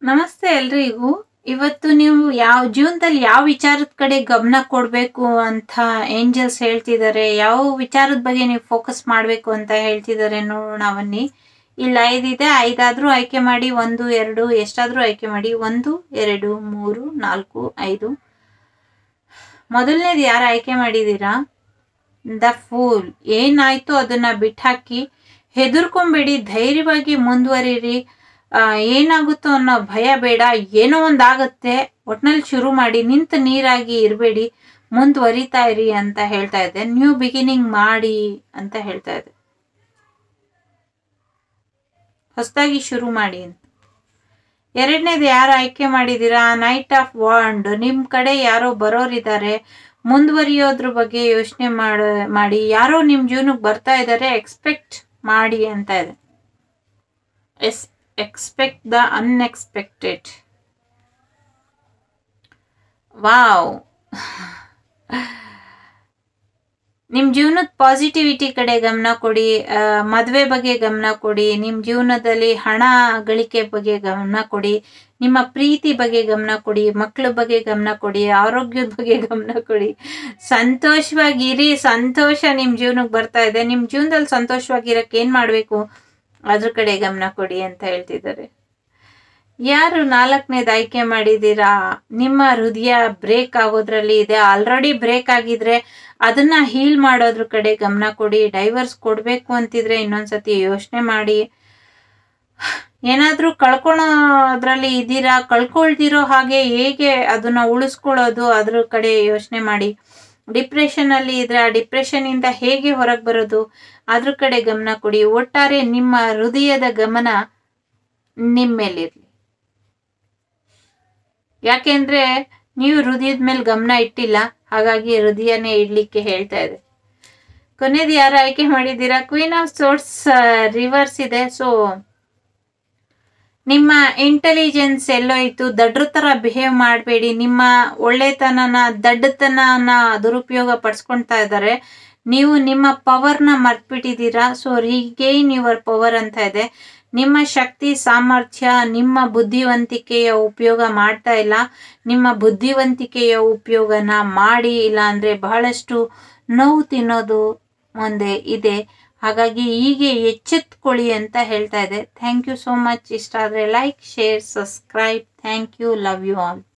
ನಮಸ್ತೆ ಎಲ್ರಿಗೂ ಇವತ್ತು ನೀವು ಯಾವ ಜೀವನದಲ್ಲಿ ಯಾವ ವಿಚಾರದ ಕಡೆ ಗಮನ ಕೊಡಬೇಕು ಅಂತ ಏಂಜಲ್ಸ್ ಹೇಳ್ತಿದ್ದಾರೆ ಯಾವ ವಿಚಾರದ ಬಗ್ಗೆ ನೀವು ಫೋಕಸ್ ಮಾಡಬೇಕು ಅಂತ ಹೇಳ್ತಿದ್ದಾರೆ ನೋಡೋಣ ಬನ್ನಿ ಇಲ್ಲಿ ಐದಿದೆ ಐದಾದ್ರೂ ಆಯ್ಕೆ ಮಾಡಿ ಒಂದು ಎರಡು ಎಷ್ಟಾದ್ರೂ ಆಯ್ಕೆ ಮಾಡಿ ಒಂದು ಎರಡು ಮೂರು ನಾಲ್ಕು ಐದು ಮೊದಲನೇದು ಯಾರು ಆಯ್ಕೆ ಮಾಡಿದ್ದೀರಾ ದ ಫೂಲ್ ಏನಾಯ್ತು ಅದನ್ನ ಬಿಟ್ಟಾಕಿ ಹೆದರ್ಕೊಂಬೇಡಿ ಧೈರ್ಯವಾಗಿ ಮುಂದುವರಿರಿ ಆ, ಏನಾಗುತ್ತೋ ಅನ್ನೋ ಭಯ ಬೇಡ ಏನೋ ಒಂದಾಗತ್ತೆ ಒಟ್ನಲ್ಲಿ ಶುರು ಮಾಡಿ ನಿಂತು ನೀರಾಗಿ ಇರಬೇಡಿ ಮುಂದುವರಿತಾ ಇರಿ ಅಂತ ಹೇಳ್ತಾ ಇದೆ ನ್ಯೂ ಬಿಗಿನಿಂಗ್ ಮಾಡಿ ಅಂತ ಹೇಳ್ತಾ ಇದೆ ಹೊಸದಾಗಿ ಶುರು ಮಾಡಿ ಅಂತ ಎರಡನೇದು ಯಾರು ಆಯ್ಕೆ ಮಾಡಿದ್ದೀರಾ ನೈಟ್ ಆಫ್ ವಾಂಡ್ ನಿಮ್ ಕಡೆ ಯಾರೋ ಬರೋರಿದ್ದಾರೆ ಮುಂದುವರಿಯೋದ್ರ ಬಗ್ಗೆ ಯೋಚನೆ ಮಾಡ ಮಾಡಿ ಯಾರೋ ನಿಮ್ ಜೀವನಕ್ಕೆ ಬರ್ತಾ ಇದ್ದಾರೆ ಎಕ್ಸ್ಪೆಕ್ಟ್ ಮಾಡಿ ಅಂತ ಇದೆ yes expect the unexpected wow ನಿಮ್ ಜೀವನದ ಪಾಸಿಟಿವಿಟಿ ಕಡೆ ಗಮನ ಕೊಡಿ ಆ, ಮದ್ವೆ ಬಗ್ಗೆ ಗಮನ ಕೊಡಿ ನಿಮ್ ಜೀವನದಲ್ಲಿ ಹಣ ಗಳಿಕೆ ಬಗ್ಗೆ ಗಮನ ಕೊಡಿ ನಿಮ್ಮ ಪ್ರೀತಿ ಬಗ್ಗೆ ಗಮನ ಕೊಡಿ ಮಕ್ಕಳ ಬಗ್ಗೆ ಗಮನ ಕೊಡಿ ಆರೋಗ್ಯದ ಬಗ್ಗೆ ಗಮನ ಕೊಡಿ ಸಂತೋಷವಾಗಿರಿ ಸಂತೋಷ ನಿಮ್ ಜೀವನಕ್ಕೆ ಬರ್ತಾ ಇದೆ ನಿಮ್ ಜೀವನದಲ್ಲಿ ಸಂತೋಷವಾಗಿರಕ್ಕೆ ಏನ್ ಮಾಡ್ಬೇಕು ಅದ್ರ ಕಡೆ ಗಮನ ಕೊಡಿ ಅಂತ ಹೇಳ್ತಿದ್ದಾರೆ ಯಾರು ನಾಲ್ಕನೇದು ಆಯ್ಕೆ ಮಾಡಿದ್ದೀರಾ ನಿಮ್ಮ ಹೃದಯ ಬ್ರೇಕ್ ಆಗೋದ್ರಲ್ಲಿ ಇದೆ ಆಲ್ರೆಡಿ ಬ್ರೇಕ್ ಆಗಿದ್ರೆ ಅದನ್ನ ಹೀಲ್ ಮಾಡೋದ್ರ ಕಡೆ ಗಮನ ಕೊಡಿ ಡೈವರ್ಸ್ ಕೊಡ್ಬೇಕು ಅಂತಿದ್ರೆ ಇನ್ನೊಂದ್ಸತಿ ಯೋಚನೆ ಮಾಡಿ ಏನಾದ್ರೂ ಕಳ್ಕೊಳೋದ್ರಲ್ಲಿ ಇದ್ದೀರಾ ಕಳ್ಕೊಳ್ದಿರೋ ಹಾಗೆ ಹೇಗೆ ಅದನ್ನ ಉಳಿಸ್ಕೊಳ್ಳೋದು ಅದ್ರ ಕಡೆ ಯೋಚನೆ ಮಾಡಿ ಡಿಪ್ರೆಷನ್ ಅಲ್ಲಿ ಇದ್ರೆ ಆ ಡಿಪ್ರೆಷನ್ ಇಂದ ಹೇಗೆ ಹೊರಗೆ ಬರೋದು ಅದ್ರ ಕಡೆ ಗಮನ ಕೊಡಿ ಒಟ್ಟಾರೆ ನಿಮ್ಮ ಹೃದಯದ ಗಮನ ನಿಮ್ಮ ಮೇಲಿರ್ಲಿ ಯಾಕೆಂದ್ರೆ ನೀವು ಹೃದಯದ ಮೇಲೆ ಗಮನ ಇಟ್ಟಿಲ್ಲ ಹಾಗಾಗಿ ಹೃದಯನೇ ಇಡ್ಲಿಕ್ಕೆ ಹೇಳ್ತಾ ಇದೆ ಕೊನೆದು ಯಾರು ಆಯ್ಕೆ ಮಾಡಿದ್ದೀರಾ ಕ್ವೀನ್ ಆಫ್ ಸೋರ್ಸ್ ರಿವರ್ಸ್ ಇದೆ ಸೊ ನಿಮ್ಮ ಇಂಟೆಲಿಜೆನ್ಸ್ ಎಲ್ಲೋಯ್ತು ದಡ್ರ ತರ ಬಿಹೇವ್ ಮಾಡಬೇಡಿ ನಿಮ್ಮ ಒಳ್ಳೆತನನ ದಡ್ಡತನನ ದುರುಪಯೋಗ ಪಡಿಸ್ಕೊಳ್ತಾ ಇದ್ದಾರೆ ನೀವು ನಿಮ್ಮ ಪವರ್ನ ಮರ್ತ್ಬಿಟ್ಟಿದ್ದೀರಾ ಸೊ ರೀಗೇನ್ ಯುವರ್ ಪವರ್ ಅಂತ ಇದೆ ನಿಮ್ಮ ಶಕ್ತಿ ಸಾಮರ್ಥ್ಯ ನಿಮ್ಮ ಬುದ್ಧಿವಂತಿಕೆಯ ಉಪಯೋಗ ಮಾಡ್ತಾ ಇಲ್ಲ ನಿಮ್ಮ ಬುದ್ಧಿವಂತಿಕೆಯ ಉಪಯೋಗನ ಮಾಡಿ ಇಲ್ಲ ಅಂದ್ರೆ ಬಹಳಷ್ಟು ನೋವು ತಿನ್ನೋದು ಮುಂದೆ ಇದೆ ಹಾಗಾಗಿ ಹೀಗೆ ಎಚ್ಚೆತ್ಕೊಳ್ಳಿ ಅಂತ ಹೇಳ್ತಾ ಇದೆ ಥ್ಯಾಂಕ್ ಯು ಸೋ ಮಚ್ ಇಷ್ಟ ಆದರೆ like share subscribe thank you love you all